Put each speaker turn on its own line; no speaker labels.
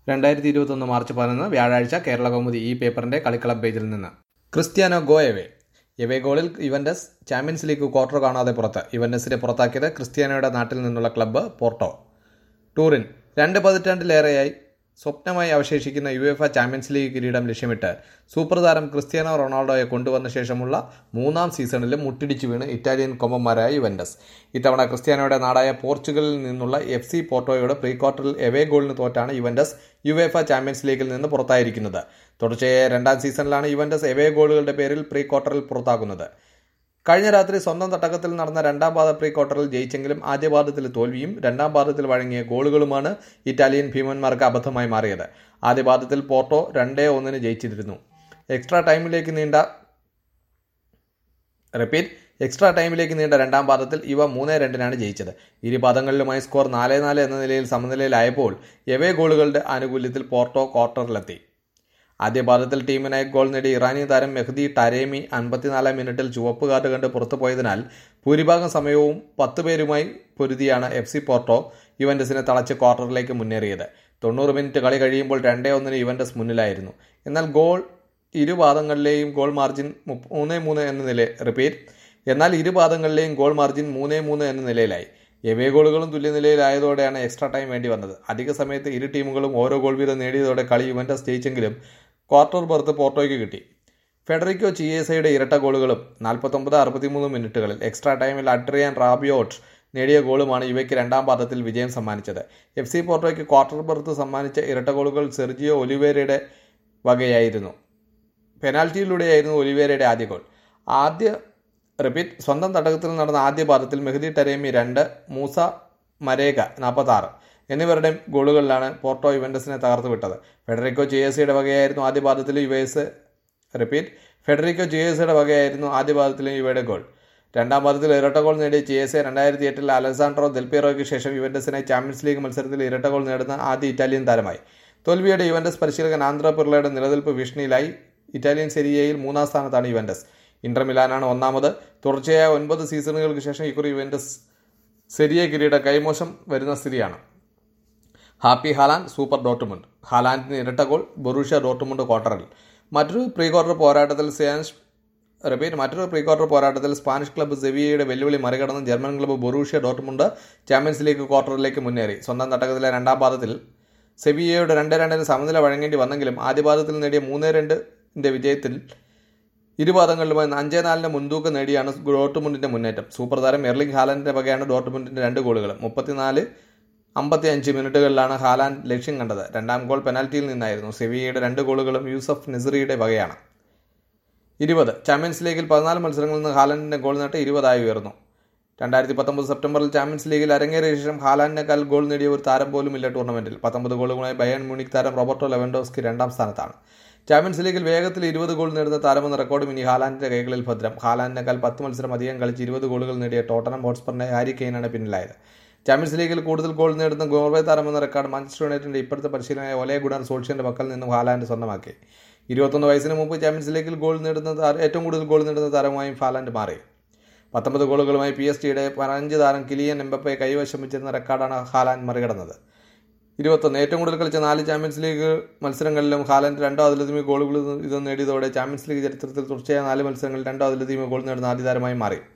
രണ്ടായിരത്തി ഇരുപത്തൊന്ന് മാർച്ച് പതിനൊന്ന് വ്യാഴാഴ്ച കേരള കൗമുദി ഈ പേപ്പറിന്റെ കളിക്കളം പേജിൽ നിന്ന് ക്രിസ്ത്യാനോ ഗോ എവേ എവേ ഗോളിൽ ഇവന്റസ് ചാമ്പ്യൻസ് ലീഗ് ക്വാർട്ടർ കാണാതെ പുറത്ത് ഇവന്റസിനെ പുറത്താക്കിയത് ക്രിസ്ത്യാനോയുടെ നാട്ടിൽ നിന്നുള്ള ക്ലബ്ബ് പോർട്ടോ ടൂറിൻ രണ്ട് പതിറ്റാണ്ടിലേറെയായി സ്വപ്നമായി അവശേഷിക്കുന്ന യു എഫ് ചാമ്പ്യൻസ് ലീഗ് കിരീടം ലക്ഷ്യമിട്ട് സൂപ്പർ താരം ക്രിസ്ത്യാനോ റൊണാൾഡോയെ കൊണ്ടുവന്ന ശേഷമുള്ള മൂന്നാം സീസണിലും മുട്ടിടിച്ചു വീണ് ഇറ്റാലിയൻ കൊമ്പന്മാരായ യുവന്റസ് ഇത്തവണ ക്രിസ്ത്യാനോയുടെ നാടായ പോർച്ചുഗലിൽ നിന്നുള്ള എഫ് സി പോർട്ടോയുടെ പ്രീ ക്വാർട്ടറിൽ എവേ ഗോളിന് തോറ്റാണ് യുവന്റസ് യുവേഫ ചാമ്പ്യൻസ് ലീഗിൽ നിന്ന് പുറത്തായിരിക്കുന്നത് തുടർച്ചയായ രണ്ടാം സീസണിലാണ് യുവന്റസ് എവേ ഗോളുകളുടെ പേരിൽ പ്രീ ക്വാർട്ടറിൽ പുറത്താക്കുന്നത് കഴിഞ്ഞ രാത്രി സ്വന്തം തട്ടകത്തിൽ നടന്ന രണ്ടാം പാദ പ്രീ ക്വാർട്ടറിൽ ജയിച്ചെങ്കിലും ആദ്യ പാദത്തിൽ തോൽവിയും രണ്ടാം പാദത്തിൽ വഴങ്ങിയ ഗോളുകളുമാണ് ഇറ്റാലിയൻ ഭീമന്മാർക്ക് അബദ്ധമായി മാറിയത് ആദ്യ പാദത്തിൽ പോർട്ടോ രണ്ടേ ഒന്നിന് ജയിച്ചിരുന്നു എക്സ്ട്രാ ടൈമിലേക്ക് നീണ്ട റിപ്പീറ്റ് എക്സ്ട്രാ ടൈമിലേക്ക് നീണ്ട രണ്ടാം പാദത്തിൽ ഇവ മൂന്ന് രണ്ടിനാണ് ജയിച്ചത് ഇരു പാദങ്ങളിലുമായി സ്കോർ നാല് നാല് എന്ന നിലയിൽ സമനിലയിലായപ്പോൾ എവേ ഗോളുകളുടെ ആനുകൂല്യത്തിൽ പോർട്ടോ ക്വാർട്ടറിലെത്തി ആദ്യ പാദത്തിൽ ടീമിനായി ഗോൾ നേടി ഇറാനി താരം മെഹ്ദി ടരേമി അൻപത്തിനാലാം മിനിറ്റിൽ ചുവപ്പ് കാർഡ് കണ്ട് പുറത്തു പോയതിനാൽ ഭൂരിഭാഗം സമയവും പത്ത് പേരുമായി പൊരുതിയാണ് എഫ് സി പോർട്ടോ യുവന്റസിനെ തളച്ച് ക്വാർട്ടറിലേക്ക് മുന്നേറിയത് തൊണ്ണൂറ് മിനിറ്റ് കളി കഴിയുമ്പോൾ രണ്ടേ ഒന്നിന് യുവന്റസ് മുന്നിലായിരുന്നു എന്നാൽ ഗോൾ ഇരുപാദങ്ങളിലെയും ഗോൾ മാർജിൻ മൂന്ന് മൂന്ന് എന്ന നില റിപ്പീറ്റ് എന്നാൽ ഇരുപാദങ്ങളിലെയും ഗോൾ മാർജിൻ മൂന്ന് മൂന്ന് എന്ന നിലയിലായി എവേ ഗോളുകളും തുല്യനിലയിലായതോടെയാണ് എക്സ്ട്രാ ടൈം വേണ്ടി വന്നത് അധിക സമയത്ത് ഇരു ടീമുകളും ഓരോ ഗോൾ വീതം നേടിയതോടെ കളി യുവന്റസ് ജയിച്ചെങ്കിലും ക്വാർട്ടർ ബർത്ത് പോർട്ടോയ്ക്ക് കിട്ടി ഫെഡറിക്കോ ചിയേസയുടെ ഇരട്ട ഗോളുകളും നാൽപ്പത്തൊമ്പത് അറുപത്തിമൂന്ന് മിനിറ്റുകളിൽ എക്സ്ട്രാ ടൈമിൽ അഡ്രിയാൻ റാബിയോട്ട് നേടിയ ഗോളുമാണ് ഇവയ്ക്ക് രണ്ടാം പാദത്തിൽ വിജയം സമ്മാനിച്ചത് എഫ് സി പോർട്ടോയ്ക്ക് ക്വാർട്ടർ ബർത്ത് സമ്മാനിച്ച ഇരട്ട ഗോളുകൾ സെർജിയോ ഒലിവേരയുടെ വകയായിരുന്നു പെനാൽറ്റിയിലൂടെയായിരുന്നു ഒലിവേരയുടെ ആദ്യ ഗോൾ ആദ്യ റിപ്പീറ്റ് സ്വന്തം തടകത്തിൽ നടന്ന ആദ്യ പാദത്തിൽ മെഹദി ടരേമി രണ്ട് മൂസ മരേഗ നാൽപ്പത്താറ് എന്നിവരുടെ ഗോളുകളിലാണ് പോർട്ടോ ഇവന്റസിനെ തകർത്ത് വിട്ടത് ഫെഡറിക്കോ ജിഎസിയുടെ വകയായിരുന്നു ആദ്യ പാദത്തിൽ യു എസ് റിപ്പീറ്റ് ഫെഡറിക്കോ ജിഎസിയുടെ വകയായിരുന്നു ആദ്യ പാദത്തിലും ഇവയുടെ ഗോൾ രണ്ടാം പാദത്തിൽ ഇരട്ട ഗോൾ നേടിയ ജിഎസ് രണ്ടായിരത്തി എട്ടിൽ അലസാൻഡ്രോ ദെൽപീറോയ്ക്ക് ശേഷം യുവന്റസിനായി ചാമ്പ്യൻസ് ലീഗ് മത്സരത്തിൽ ഇരട്ട ഗോൾ നേടുന്ന ആദ്യ ഇറ്റാലിയൻ താരമായി തോൽവിയുടെ യുവന്റസ് പരിശീലകൻ ആന്ധ്ര പിർളയുടെ നിലനിൽപ്പ് ഭീഷണിയിലായി ഇറ്റാലിയൻ സെരിയയിൽ മൂന്നാം സ്ഥാനത്താണ് യുവന്റസ് ഇന്റർ മിലാനാണ് ഒന്നാമത് തുടർച്ചയായ ഒൻപത് സീസണുകൾക്ക് ശേഷം ഇക്കുറി യുവന്റസ് സെരിയ കിരീട കൈമോശം വരുന്ന സ്ഥിതിയാണ് ഹാപ്പി ഹാലാൻഡ് സൂപ്പർ ഡോട്ടുമുണ്ട് ഹാലാൻഡിന് ഇരട്ട ഗോൾ ബൊറൂഷ്യ ഡോട്ടുമുണ്ട് ക്വാർട്ടറിൽ മറ്റൊരു പ്രീ ക്വാർട്ടർ പോരാട്ടത്തിൽ സ്പാനിഷ് റിപ്പീറ്റ് മറ്റൊരു പ്രീ ക്വാർട്ടർ പോരാട്ടത്തിൽ സ്പാനിഷ് ക്ലബ്ബ് സെവിയയുടെ വെല്ലുവിളി മറികടന്ന് German club Borussia Dortmund Champions League ക്വാർട്ടറിലേക്ക് മുന്നേറി സ്വന്തം തട്ടകത്തിലെ രണ്ടാം പാദത്തിൽ സെവിയയുടെ രണ്ട് രണ്ടിന് സമനില വഴങ്ങേണ്ടി വന്നെങ്കിലും ആദ്യ പാദത്തിൽ നേടിയ മൂന്ന് രണ്ടിന്റെ വിജയത്തിൽ ഇരുപാദങ്ങളിലുമായി അഞ്ചേ നാലിന് മുൻതൂക്കം നേടിയാണ് ഡോർട്ട്മുണ്ടിന്റെ മുന്നേറ്റം സൂപ്പർ താരം എർലിംഗ് ഹാലൻഡിന്റെ വകയാണ് ഡോർട്ട്മുണ്ടിന്റെ രണ്ട് ഗോളുകൾ മുപ്പത്തിനാല് അമ്പത്തി അഞ്ച് മിനിറ്റുകളിലാണ് ഹാലാൻഡ് ലക്ഷ്യം കണ്ടത് രണ്ടാം ഗോൾ പെനാൽറ്റിയിൽ നിന്നായിരുന്നു സെവിയയുടെ രണ്ട് ഗോളുകളും യൂസഫ് നിസറിയുടെ വകയാണ് ഇരുപത് ചാമ്പ്യൻസ് ലീഗിൽ പതിനാല് മത്സരങ്ങളിൽ നിന്ന് ഹാലാൻഡിന്റെ ഗോൾ നേട്ടം ഇരുപതായി ഉയർന്നു രണ്ടായിരത്തി പത്തൊമ്പത് സെപ്റ്റംബറിൽ ചാമ്പ്യൻസ് ലീഗിൽ അരങ്ങേറിയ ശേഷം ഹാലാൻഡിനേക്കാൾ ഗോൾ നേടിയ ഒരു താരം പോലും ഇല്ല ടൂർണമെന്റിൽ പത്തൊമ്പത് ഗോളുകളായി ബയൺ മ്യൂണിക് താരം റോബർട്ടോ ലെവൻഡോസ്കി രണ്ടാം സ്ഥാനത്താണ് ചാമ്പ്യൻസ് ലീഗിൽ വേഗത്തിൽ ഇരുപത് ഗോൾ നേടുന്ന താരമെന്ന റെക്കോർഡും ഇനി ഹാലാൻഡിന്റെ കൈകളിൽ ഭദ്രം ഹാലാൻഡിനേക്കാൾ പത്ത് മത്സരം അധികം കളിച്ച് ഇരുപത് ഗോളുകൾ നേടിയ ടോട്ടനം ഹോട്ട്സ്പറിന്റെ ഹാരി കെയിനാണ് പിന്നിലായത് ചാമ്പ്യൻസ് ലീഗിൽ കൂടുതൽ ഗോൾ നേടുന്ന ഗോർവേ താരമെന്ന റെക്കോർഡ് മാഞ്ചസ്റ്റർ യുണൈറ്റഡിന്റെ ഇപ്പോഴത്തെ പരിശീലനായ ഒലേ ഗുണർ സോൾഷ്യന്റെ പക്കൽ നിന്നും ഹാലാൻഡ് സ്വന്തമാക്കി ഇരുപത്തൊന്ന് വയസ്സിന് മുമ്പ് ചാമ്പ്യൻസ് ലീഗിൽ ഗോൾ നേടുന്ന ഏറ്റവും കൂടുതൽ ഗോൾ നേടുന്ന താരമായും ഹാലാൻഡ് മാറി പത്തൊമ്പത് ഗോളുകളുമായി പി എസ് ടിയുടെ പതിനഞ്ച് താരം കിലിയൻ എംബപ്പയെ കൈവശം വെച്ചിരുന്ന റെക്കോർഡാണ് ഹാലാൻഡ് മറികടന്നത് ഇരുപത്തൊന്ന് ഏറ്റവും കൂടുതൽ കളിച്ച നാല് ചാമ്പ്യൻസ് ലീഗ് മത്സരങ്ങളിലും ഹാലൻഡ് രണ്ടോ അതിലധികം ഗോളുകൾ ഇത് നേടിയതോടെ ചാമ്പ്യൻസ് ലീഗ് ചരിത്രത്തിൽ തുടർച്ചയായ നാല് മത്സരങ്ങളിൽ രണ്ടോ അതിലധികം ഗോൾ നേടുന്ന ആദ്യ താരമായി മാറി